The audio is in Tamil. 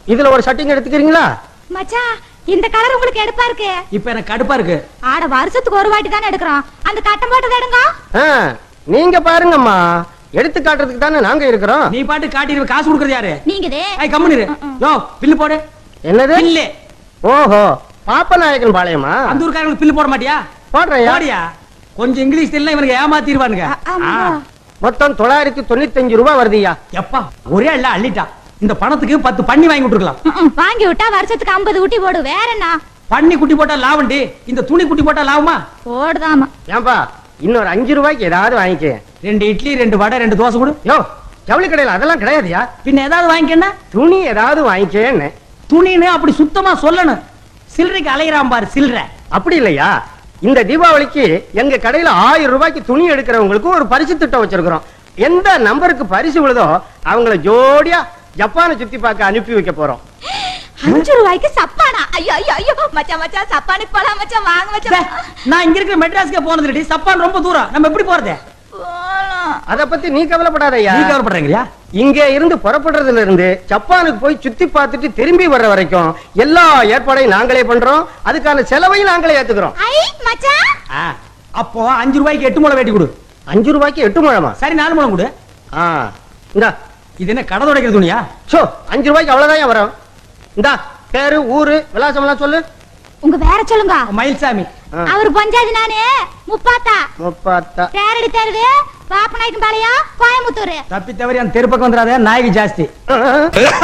இதுல ஒரு ஷர்ட்டிங் எடுத்துக்கிறீங்களா மச்சான் இந்த கலர் உங்களுக்கு எடுப்பா இருக்கு இப்ப எனக்கு கடுப்பா இருக்கு ஆட வருஷத்துக்கு ஒரு வாட்டி தானே எடுக்கிறோம் அந்த கட்டம் போட்டது எடுங்க ஆ, நீங்க பாருங்கம்மா எடுத்து காட்டுறதுக்கு தானே நாங்க இருக்கிறோம் நீ பாட்டு காட்டிடுவ காசு கொடுக்கறது யாரு நீங்க இது ஐய் கம்முனு இரு. யோ பில்லு போடு என்னது பில்லு ஓஹோ பாப்பநாயக்கன் பாளையமா அந்த ஊருக்காரங்களுக்கு பில்லு போட மாட்டியா போடுறேன் போடியா கொஞ்சம் இங்கிலீஷ் தெரியல இவனுக்கு ஏமாத்திடுவானுங்க அ- ஆமா. ஆ. மொத்தம் தொள்ளாயிரத்தி தொண்ணூத்தஞ்சு ரூபாய் வருதுயா எப்பா ஒரே இல்ல அள்ளிட்டான் இந்த பணத்துக்கு பத்து பண்ணி வாங்கி விட்டுருக்கலாம் ம், ம், வாங்கி விட்டா வருஷத்துக்கு ஐம்பது ஊட்டி போடு வேற என்ன பண்ணி குட்டி போட்டா லாபம்டி இந்த துணி குட்டி போட்டா லாபமா போடுதாமா ஏன்பா இன்னொரு அஞ்சு ரூபாய்க்கு ஏதாவது வாங்கிக்க ரெண்டு இட்லி ரெண்டு வடை ரெண்டு தோசை கொடு யோ ஜவுளி கடையில் அதெல்லாம் கிடையாதுயா பின்ன ஏதாவது வாங்கிக்கன்னா துணி ஏதாவது வாங்கிக்கேன்னு துணின்னு அப்படி சுத்தமா சொல்லணும் சில்லறைக்கு அலையிறான் பாரு சில்லறை அப்படி இல்லையா இந்த தீபாவளிக்கு எங்க கடையில ஆயிரம் ரூபாய்க்கு துணி எடுக்கிறவங்களுக்கு ஒரு பரிசு திட்டம் வச்சிருக்கிறோம் எந்த நம்பருக்கு பரிசு விழுதோ அவங்கள ஜோடியா ஜப்பானை சுத்தி பார்க்க அனுப்பி வைக்க போறோம் அஞ்சு ரூபாய்க்கு சப்பானா ஐயோ ஐயோ ஐயோ மச்சான் மச்சான் சப்பானுக்கு போலாம் மச்சான் வாங்க டே, மச்சான் நான் இங்க இருக்கிற மெட்ராஸ்க்கே போனது இல்லடி சப்பான் ரொம்ப தூரம் நம்ம எப்படி போறது போலாம். அத பத்தி நீ கவலைப்படாதயா நீ கவலைப்படுறீங்களா இங்க இருந்து புறப்படுறதுல இருந்து ஜப்பானுக்கு போய் சுத்தி பார்த்துட்டு திரும்பி வர்ற வரைக்கும் எல்லா ஏற்பாடையும் நாங்களே பண்றோம் அதுக்கான செலவையும் நாங்களே ஏத்துக்கிறோம் ஐ மச்சான் ஆ, அப்போ அஞ்சு ரூபாய்க்கு எட்டு முளை வெட்டி கொடு அஞ்சு ரூபாய்க்கு எட்டு முழமா சரி நாலு முளம் கொடு ஆ இந்தா இது என்ன கடை துடைக்கிற துணியா சோ அஞ்சு ரூபாய்க்கு அவ்வளவுதான் வரும் இந்தா பேரு ஊரு விலாசம் எல்லாம் சொல்லு உங்க வேற சொல்லுங்க மயில்சாமி ஆ. அவர் பஞ்சாதி நானே முப்பாத்தா முப்பாத்தா தேரடி தேருது பாப்பநாயக்கம் பாளையம் கோயம்புத்தூர் தப்பி தவறி அந்த தெரு பக்கம் வந்துடாத நாய்க்கு ஜாஸ்தி ஆ.